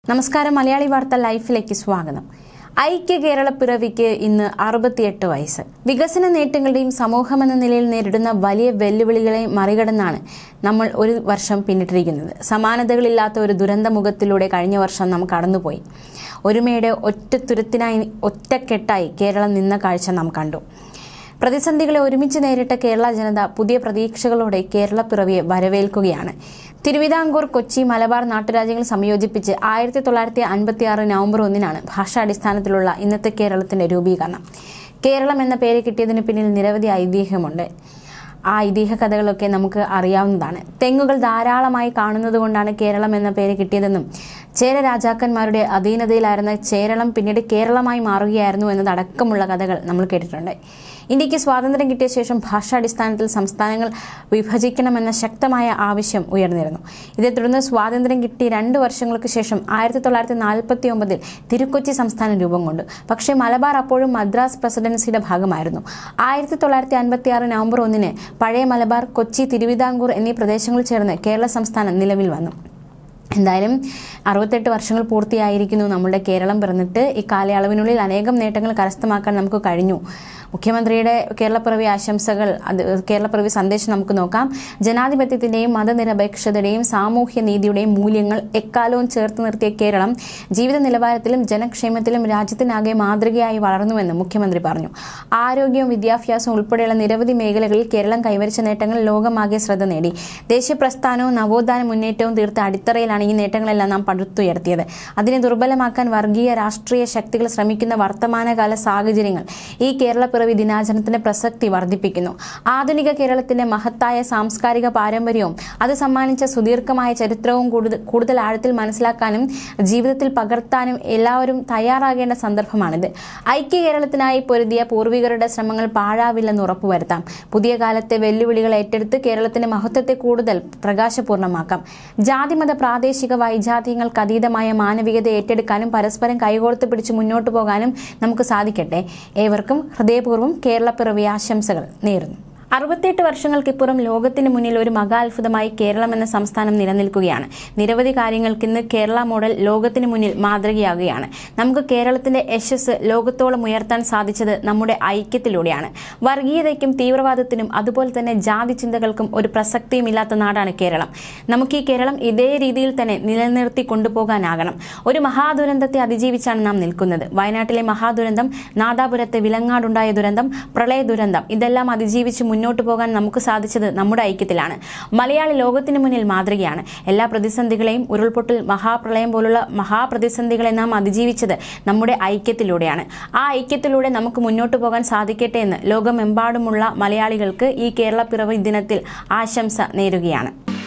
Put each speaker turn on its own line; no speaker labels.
നമസ്കാരം മലയാളി വാർത്ത ലൈഫിലേക്ക് സ്വാഗതം ഐക്യ കേരള പിറവിക്ക് ഇന്ന് അറുപത്തിയെട്ട് വയസ്സ് വികസന നേട്ടങ്ങളുടെയും സമൂഹമെന്ന നിലയിൽ നേരിടുന്ന വലിയ വെല്ലുവിളികളെ മറികടന്നാണ് നമ്മൾ ഒരു വർഷം പിന്നിട്ടിരിക്കുന്നത് സമാനതകളില്ലാത്ത ഒരു ദുരന്തമുഖത്തിലൂടെ കഴിഞ്ഞ വർഷം നാം കടന്നുപോയി ഒരുമയുടെ ഒറ്റത്തുരത്തിനായി ഒറ്റക്കെട്ടായി കേരളം നിന്ന കാഴ്ച നാം കണ്ടു പ്രതിസന്ധികളെ ഒരുമിച്ച് നേരിട്ട കേരള ജനത പുതിയ പ്രതീക്ഷകളോടെ കേരള പിറവിയെ വരവേൽക്കുകയാണ് തിരുവിതാംകൂർ കൊച്ചി മലബാർ നാട്ടുരാജ്യങ്ങൾ സംയോജിപ്പിച്ച് ആയിരത്തി തൊള്ളായിരത്തി അൻപത്തി ആറ് നവംബർ ഒന്നിനാണ് ഭാഷാടിസ്ഥാനത്തിലുള്ള ഇന്നത്തെ കേരളത്തിന്റെ രൂപീകരണം കേരളം എന്ന പേര് കിട്ടിയതിന് പിന്നിൽ നിരവധി ഐതിഹ്യമുണ്ട് ആ ഐതിഹ്യ കഥകളൊക്കെ നമുക്ക് അറിയാവുന്നതാണ് തെങ്ങുകൾ ധാരാളമായി കാണുന്നത് കൊണ്ടാണ് കേരളം എന്ന പേര് കിട്ടിയതെന്നും ചേര രാജാക്കന്മാരുടെ അധീനതയിലായിരുന്ന ചേരളം പിന്നീട് കേരളമായി മാറുകയായിരുന്നു എന്നതടക്കമുള്ള കഥകൾ നമ്മൾ കേട്ടിട്ടുണ്ട് ഇന്ത്യക്ക് സ്വാതന്ത്ര്യം കിട്ടിയ ശേഷം ഭാഷാടിസ്ഥാനത്തിൽ സംസ്ഥാനങ്ങൾ വിഭജിക്കണമെന്ന ശക്തമായ ആവശ്യം ഉയർന്നിരുന്നു ഇതേ തുടർന്ന് സ്വാതന്ത്ര്യം കിട്ടി രണ്ട് വർഷങ്ങൾക്ക് ശേഷം ആയിരത്തി തൊള്ളായിരത്തി നാൽപ്പത്തി ഒമ്പതിൽ തിരുക്കൊച്ചി സംസ്ഥാനം രൂപം കൊണ്ടു പക്ഷേ മലബാർ അപ്പോഴും മദ്രാസ് പ്രസിഡൻസിയുടെ ഭാഗമായിരുന്നു ആയിരത്തി തൊള്ളായിരത്തി അൻപത്തി ആറ് നവംബർ ഒന്നിന് പഴയ മലബാർ കൊച്ചി തിരുവിതാംകൂർ എന്നീ പ്രദേശങ്ങൾ ചേർന്ന് കേരള സംസ്ഥാനം നിലവിൽ വന്നു എന്തായാലും അറുപത്തെട്ട് വർഷങ്ങൾ പൂർത്തിയായിരിക്കുന്നു നമ്മുടെ കേരളം പിറന്നിട്ട് ഈ കാലയളവിനുള്ളിൽ അനേകം നേട്ടങ്ങൾ കരസ്ഥമാക്കാൻ നമുക്ക് കഴിഞ്ഞു മുഖ്യമന്ത്രിയുടെ കേരളപ്പിറവി ആശംസകൾ അത് കേരളപ്പിറവി സന്ദേശം നമുക്ക് നോക്കാം ജനാധിപത്യത്തിന്റെയും മതനിരപേക്ഷതയുടെയും സാമൂഹ്യ നീതിയുടെയും മൂല്യങ്ങൾ എക്കാലവും ചേർത്ത് നിർത്തിയ കേരളം ജീവിത നിലവാരത്തിലും ജനക്ഷേമത്തിലും രാജ്യത്തിനാകെ മാതൃകയായി വളർന്നുവെന്ന് മുഖ്യമന്ത്രി പറഞ്ഞു ആരോഗ്യവും വിദ്യാഭ്യാസവും ഉൾപ്പെടെയുള്ള നിരവധി മേഖലകളിൽ കേരളം കൈവരിച്ച നേട്ടങ്ങൾ ലോകമാകെ ശ്രദ്ധ നേടി ദേശീയ പ്രസ്ഥാനവും നവോത്ഥാന മുന്നേറ്റവും തീർത്ത അടിത്തറയിലാണ് ഈ നേട്ടങ്ങളെല്ലാം നാം പടുത്തുയർത്തിയത് അതിനെ ദുർബലമാക്കാൻ വർഗീയ രാഷ്ട്രീയ ശക്തികൾ ശ്രമിക്കുന്ന വർത്തമാനകാല സാഹചര്യങ്ങൾ ഈ കേരളപ്പിറവി ദിനാചരണത്തിന്റെ പ്രസക്തി വർദ്ധിപ്പിക്കുന്നു ആധുനിക കേരളത്തിന്റെ മഹത്തായ സാംസ്കാരിക പാരമ്പര്യവും അത് സമ്മാനിച്ച സുദീർഘമായ ചരിത്രവും കൂടുതൽ കൂടുതൽ ആഴത്തിൽ മനസ്സിലാക്കാനും ജീവിതത്തിൽ പകർത്താനും എല്ലാവരും തയ്യാറാകേണ്ട സന്ദർഭമാണിത് ഐക്യ കേരളത്തിനായി പൊരുതിയ പൂർവികരുടെ ശ്രമങ്ങൾ പാഴാവില്ലെന്ന് ഉറപ്പുവരുത്താം പുതിയ കാലത്തെ വെല്ലുവിളികൾ ഏറ്റെടുത്ത് കേരളത്തിന്റെ മഹത്വത്തെ കൂടുതൽ പ്രകാശപൂർണ്ണമാക്കാം ജാതിമത പ്രാദേശിക വൈജാത്യങ്ങൾക്ക് അതീതമായ മാനവികത ഏറ്റെടുക്കാനും പരസ്പരം കൈകോർത്ത് പിടിച്ച് മുന്നോട്ട് പോകാനും നമുക്ക് സാധിക്കട്ടെ ഏവർക്കും ഹൃദയപൂർവ്വം കേരളപ്പിറവി ആശംസകൾ നേരുന്നു അറുപത്തിയെട്ട് വർഷങ്ങൾക്കിപ്പുറം ലോകത്തിന് മുന്നിൽ ഒരു മഹാത്ഭുതമായി കേരളം എന്ന സംസ്ഥാനം നിലനിൽക്കുകയാണ് നിരവധി കാര്യങ്ങൾക്ക് ഇന്ന് കേരള മോഡൽ ലോകത്തിന് മുന്നിൽ മാതൃകയാകുകയാണ് നമുക്ക് കേരളത്തിന്റെ യശസ് ലോകത്തോളം ഉയർത്താൻ സാധിച്ചത് നമ്മുടെ ഐക്യത്തിലൂടെയാണ് വർഗീയതയ്ക്കും തീവ്രവാദത്തിനും അതുപോലെ തന്നെ ജാതി ചിന്തകൾക്കും ഒരു പ്രസക്തിയുമില്ലാത്ത നാടാണ് കേരളം നമുക്ക് ഈ കേരളം ഇതേ രീതിയിൽ തന്നെ നിലനിർത്തി കൊണ്ടുപോകാനാകണം ഒരു മഹാദുരന്തത്തെ അതിജീവിച്ചാണ് നാം നിൽക്കുന്നത് വയനാട്ടിലെ മഹാദുരന്തം നാദാപുരത്തെ വിലങ്ങാടുണ്ടായ ദുരന്തം പ്രളയ ദുരന്തം ഇതെല്ലാം അതിജീവിച്ച് മുന്നോട്ട് പോകാൻ നമുക്ക് സാധിച്ചത് നമ്മുടെ ഐക്യത്തിലാണ് മലയാളി ലോകത്തിന് മുന്നിൽ മാതൃകയാണ് എല്ലാ പ്രതിസന്ധികളെയും ഉരുൾപൊട്ടൽ മഹാപ്രളയം പോലുള്ള മഹാപ്രതിസന്ധികളെ നാം അതിജീവിച്ചത് നമ്മുടെ ഐക്യത്തിലൂടെയാണ് ആ ഐക്യത്തിലൂടെ നമുക്ക് മുന്നോട്ട് പോകാൻ സാധിക്കട്ടെ എന്ന് ലോകമെമ്പാടുമുള്ള മലയാളികൾക്ക് ഈ കേരള പിറവി ദിനത്തിൽ ആശംസ നേരുകയാണ്